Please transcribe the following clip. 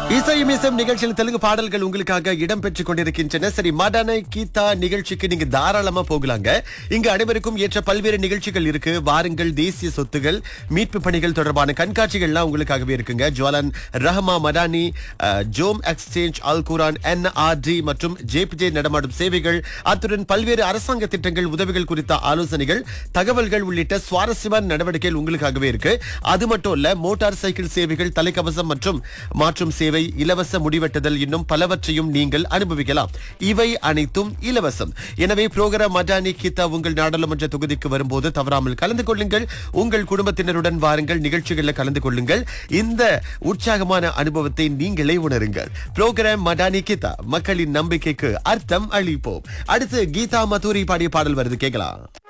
இசை மிசம் நிகழ்ச்சியில் தெலுங்கு பாடல்கள் உங்களுக்காக இடம் பெற்றுக் கொண்டிருக்கின்றன சரி மடனை கீதா நிகழ்ச்சிக்கு நீங்க தாராளமா போகலாங்க இங்கு அனைவருக்கும் ஏற்ற பல்வேறு நிகழ்ச்சிகள் இருக்கு வாருங்கள் தேசிய சொத்துகள் மீட்பு பணிகள் தொடர்பான கண்காட்சிகள்லாம் உங்களுக்காகவே இருக்குங்க ஜுவலன் ரஹமா மடானி அஹ், Jom exchange Al Quran NRD மற்றும் ஜேபிஜே நடமாடும் சேவைகள் அத்துடன் பல்வேறு அரசாங்க திட்டங்கள் உதவிகள் குறித்த ஆலோசனைகள் தகவல்கள் உள்ளிட்ட சுவாரஸ்யமான நடவடிக்கைகள் உங்களுக்காகவே இருக்கு அது மட்டும் இல்ல மோட்டார் சைக்கிள் சேவைகள் தலைக்கவசம் மற்றும் மாற்றும் சேவை இலவச முடிவெட்டுதல் இன்னும் பலவற்றையும் நீங்கள் அனுபவிக்கலாம் இவை அனைத்தும் இலவசம் எனவே புரோகிராம் மடானி கீதா உங்கள் நாடாளுமன்ற தொகுதிக்கு வரும்போது தவறாமல் கலந்து கொள்ளுங்கள் உங்கள் குடும்பத்தினருடன் வாருங்கள் நிகழ்ச்சிகளில் கலந்து கொள்ளுங்கள் இந்த உற்சாகமான அனுபவத்தை நீங்களே உணருங்கள் புரோகிராம் மடானி கீதா மக்களின் நம்பிக்கைக்கு அர்த்தம் அளிப்போம் அடுத்து கீதா மதூரி பாடிய பாடல் வருது கேட்கலாம்